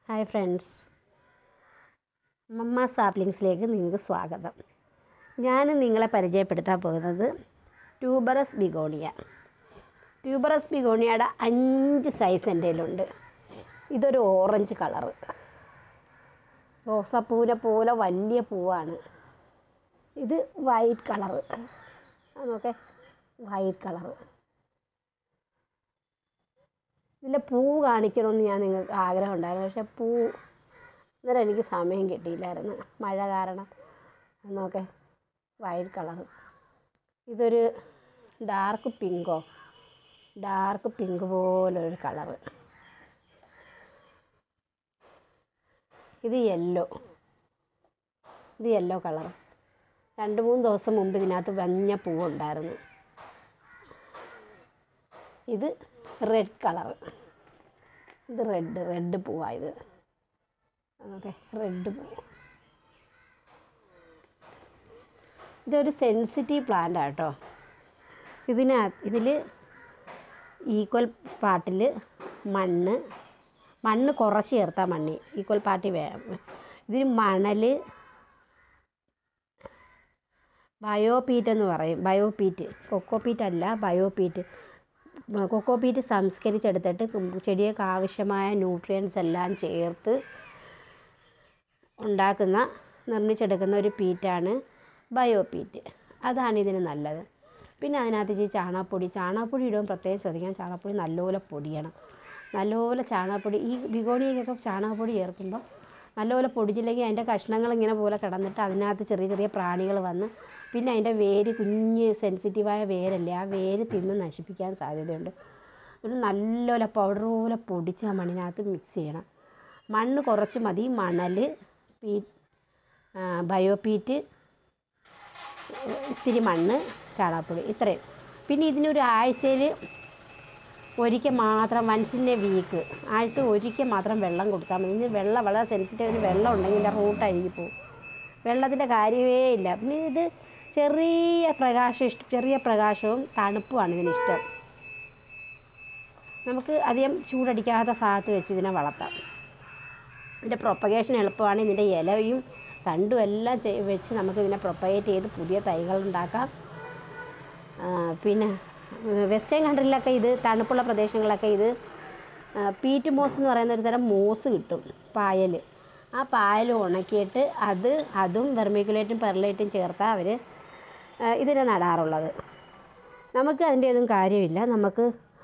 hi friends മമ്മ സാപ്ലിങ്സിലേക്ക് നിങ്ങൾക്ക് സ്വാഗതം ഞാൻ നിങ്ങളെ പരിചയപ്പെടുത്താൻ പോകുന്നത് ട്യൂബറസ് ബിഗോണിയ ട്യൂബറസ് ബിഗോണിയയുടെ അഞ്ച് സൈസ് എൻ്റെ കയ്യിലുണ്ട് ഇതൊരു ഓറഞ്ച് കളറ് റോസാപ്പൂവിനെ പോലെ വലിയ പൂവാണ് ഇത് വൈറ്റ് കളറ് നോക്കെ വൈറ്റ് കളറ് ഇതിൻ്റെ പൂ കാണിക്കണമെന്ന് ഞാൻ നിങ്ങൾക്ക് ആഗ്രഹം ഉണ്ടായിരുന്നു പക്ഷേ പൂ അന്നേരം എനിക്ക് സമയം കിട്ടിയില്ലായിരുന്നു മഴ കാരണം നോക്കെ വൈറ്റ് കളർ ഇതൊരു ഡാർക്ക് പിങ്കോ ഡാർക്ക് പിങ്ക് പോലൊരു കളറ് ഇത് യെല്ലോ ഇത് യെല്ലോ കളർ രണ്ട് മൂന്ന് ദിവസം മുമ്പ് ഇതിനകത്ത് മഞ്ഞ പൂവുണ്ടായിരുന്നു ഇത് റെഡ് കളർ ഇത് റെഡ് റെഡ് പൂവാണ് ഇത് ഓക്കെ റെഡ് പൂ ഇതൊരു സെൻസിറ്റീവ് പ്ലാന്റ് കേട്ടോ ഇതിനകത്ത് ഇതിൽ ഈക്വൽ പാർട്ടിൽ മണ്ണ് മണ്ണ് കുറച്ച് ചേർത്താൽ മണ്ണി ഈക്വൽ പാർട്ടി വേണം ഇതിന് മണൽ ബയോപീറ്റ് എന്ന് പറയും ബയോപീറ്റ് കൊക്കോപീറ്റ് അല്ല ബയോപീറ്റ് കൊക്കോപീറ്റ് സംസ്കരിച്ചെടുത്തിട്ട് ചെടികൾക്ക് ആവശ്യമായ ന്യൂട്രിയൻസ് എല്ലാം ചേർത്ത് ഉണ്ടാക്കുന്ന നിർമ്മിച്ചെടുക്കുന്ന ഒരു പീറ്റാണ് ബയോപീറ്റ് അതാണ് ഇതിന് നല്ലത് പിന്നെ അതിനകത്ത് ഇച്ചിരി ചാണകപ്പൊടി ചാണകപ്പൊടി ഇടുമ്പോൾ പ്രത്യേകം ശ്രദ്ധിക്കണം ചാണകപ്പൊടി നല്ലപോലെ പൊടിയണം നല്ലപോലെ ചാണകപ്പൊടി ഈ ബിഗോണിയൊക്കെ ചാണകപ്പൊടി ചേർക്കുമ്പോൾ നല്ലപോലെ പൊടിച്ചില്ലെങ്കിൽ അതിൻ്റെ കഷ്ണങ്ങൾ ഇങ്ങനെ പോലെ കിടന്നിട്ട് അതിനകത്ത് ചെറിയ ചെറിയ പ്രാണികൾ വന്ന് പിന്നെ അതിൻ്റെ വേര് കുഞ്ഞ് സെൻസിറ്റീവായ വേരല്ലേ ആ വേര് തിന്ന് നശിപ്പിക്കാൻ സാധ്യതയുണ്ട് ഒരു നല്ലപോലെ പൗഡർ പോലെ പൊടിച്ച് ആ മണ്ണിനകത്ത് മിക്സ് ചെയ്യണം മണ്ണ് കുറച്ച് മതി മണൽ പീ ബയോപീറ്റ് ഇത്തിരി മണ്ണ് ചാണകപ്പൊടി ഇത്രയും പിന്നെ ഇതിനൊരു ആഴ്ചയിൽ ഒരിക്കൽ മാത്രം വൺസ് ഇൻ എ വീക്ക് ആഴ്ച ഒരിക്കൽ മാത്രം വെള്ളം കൊടുത്താൽ മതി ഇനി വെള്ളം വളരെ സെൻസിറ്റീവ് വെള്ളം ഉണ്ടെങ്കിൽ ഇതിൻ്റെ റൂട്ട് അഴുകി പോകും വെള്ളത്തിൻ്റെ കാര്യമേ ഇല്ല പിന്നെ ഇത് ചെറിയ പ്രകാശം ഇഷ്ടം ചെറിയ പ്രകാശവും തണുപ്പുമാണ് ഇതിനിഷ്ടം നമുക്ക് അധികം ചൂടടിക്കാത്ത ഭാഗത്ത് വെച്ച് ഇതിനെ വളർത്താം ഇതിൻ്റെ പ്രൊപ്പഗേഷൻ എളുപ്പമാണ് ഇതിൻ്റെ ഇലയും തണ്ടും എല്ലാം ചെയ് വെച്ച് നമുക്ക് ഇതിനെ പ്രൊപ്പഗേറ്റ് ചെയ്ത് പുതിയ തൈകൾ ഉണ്ടാക്കാം പിന്നെ വെസ്റ്റേൺ കൺട്രിയിലൊക്കെ ഇത് തണുപ്പുള്ള പ്രദേശങ്ങളിലൊക്കെ ഇത് പീറ്റ് മോസ് എന്ന് പറയുന്ന ഒരു തരം മോസ് കിട്ടും പായൽ ആ പായൽ ഉണക്കിയിട്ട് അത് അതും വെർമിക്കുലേറ്റും പെർലൈറ്റും ചേർത്താണ് അവർ ഇതിനെ നടാറുള്ളത് നമുക്ക് അതിൻ്റെ ഒന്നും കാര്യമില്ല നമുക്ക്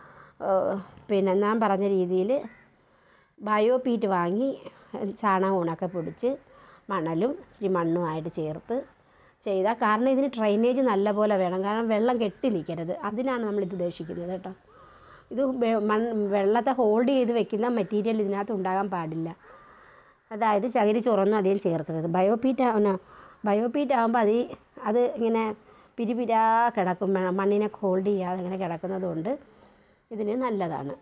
പിന്നെ ഞാൻ പറഞ്ഞ രീതിയിൽ ബയോപീറ്റ് വാങ്ങി ചാണകം ഉണക്കെ പൊടിച്ച് മണലും ഇച്ചിരി മണ്ണുമായിട്ട് ചേർത്ത് ചെയ്താൽ കാരണം ഇതിന് ഡ്രൈനേജ് നല്ലപോലെ വേണം കാരണം വെള്ളം കെട്ടി നിൽക്കരുത് അതിനാണ് നമ്മൾ ഇത് ഉദ്ദേശിക്കുന്നത് കേട്ടോ ഇത് മൺ വെള്ളത്തെ ഹോൾഡ് ചെയ്ത് വെക്കുന്ന മെറ്റീരിയൽ ഇതിനകത്ത് ഉണ്ടാകാൻ പാടില്ല അതായത് ചകിരി ചൊറൊന്നും അധികം ചേർക്കരുത് ബയോപീറ്റ് ആവുന്ന ബയോപീറ്റ് ആകുമ്പോൾ അത് അത് ഇങ്ങനെ പിരിപിരാ കിടക്കും മണ്ണിനെ ഹോൾഡ് ചെയ്യാതെ ഇങ്ങനെ കിടക്കുന്നത് കൊണ്ട് ഇതിന് നല്ലതാണ്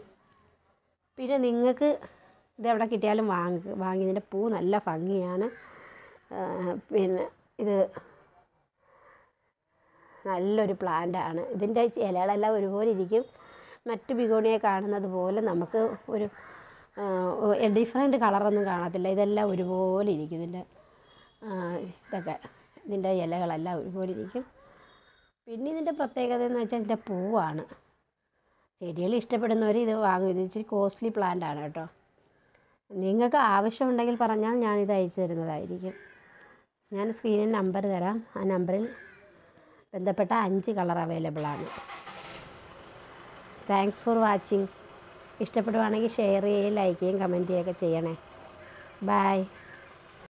പിന്നെ നിങ്ങൾക്ക് ഇതെവിടെ കിട്ടിയാലും വാങ്ങി വാങ്ങി ഇതിൻ്റെ പൂ നല്ല ഭംഗിയാണ് പിന്നെ ഇത് നല്ലൊരു പ്ലാന്റാണ് ഇതിൻ്റെ ഇലകളെല്ലാം ഒരുപോലെ ഇരിക്കും മറ്റ് ബിഗോണിയെ കാണുന്നത് പോലെ നമുക്ക് ഒരു ഡിഫറെൻറ്റ് കളറൊന്നും കാണത്തില്ല ഇതെല്ലാം ഒരുപോലെ ഇരിക്കും ഇതിൻ്റെ ഇതൊക്കെ ഇതിൻ്റെ ഇലകളെല്ലാം ഒരുപോലെ ഇരിക്കും പിന്നെ ഇതിൻ്റെ പ്രത്യേകത എന്ന് വെച്ചാൽ ഇതിൻ്റെ പൂവാണ് ചെടികൾ ഇഷ്ടപ്പെടുന്നവർ ഇത് വാങ്ങും ഇത് ഇച്ചിരി കോസ്റ്റ്ലി പ്ലാന്റ് ആണ് കേട്ടോ നിങ്ങൾക്ക് ആവശ്യമുണ്ടെങ്കിൽ പറഞ്ഞാൽ ഞാനിത് അയച്ചു തരുന്നതായിരിക്കും ഞാൻ സ്ക്രീനിൽ നമ്പർ തരാം ആ നമ്പറിൽ ബന്ധപ്പെട്ട അഞ്ച് കളർ അവൈലബിൾ ആണ് താങ്ക്സ് ഫോർ വാച്ചിങ് ഇഷ്ടപ്പെടുവാണെങ്കിൽ ഷെയർ ചെയ്യുകയും ലൈക്ക് ചെയ്യുകയും കമൻറ്റ് ചെയ്യുകയൊക്കെ ചെയ്യണേ ബായ്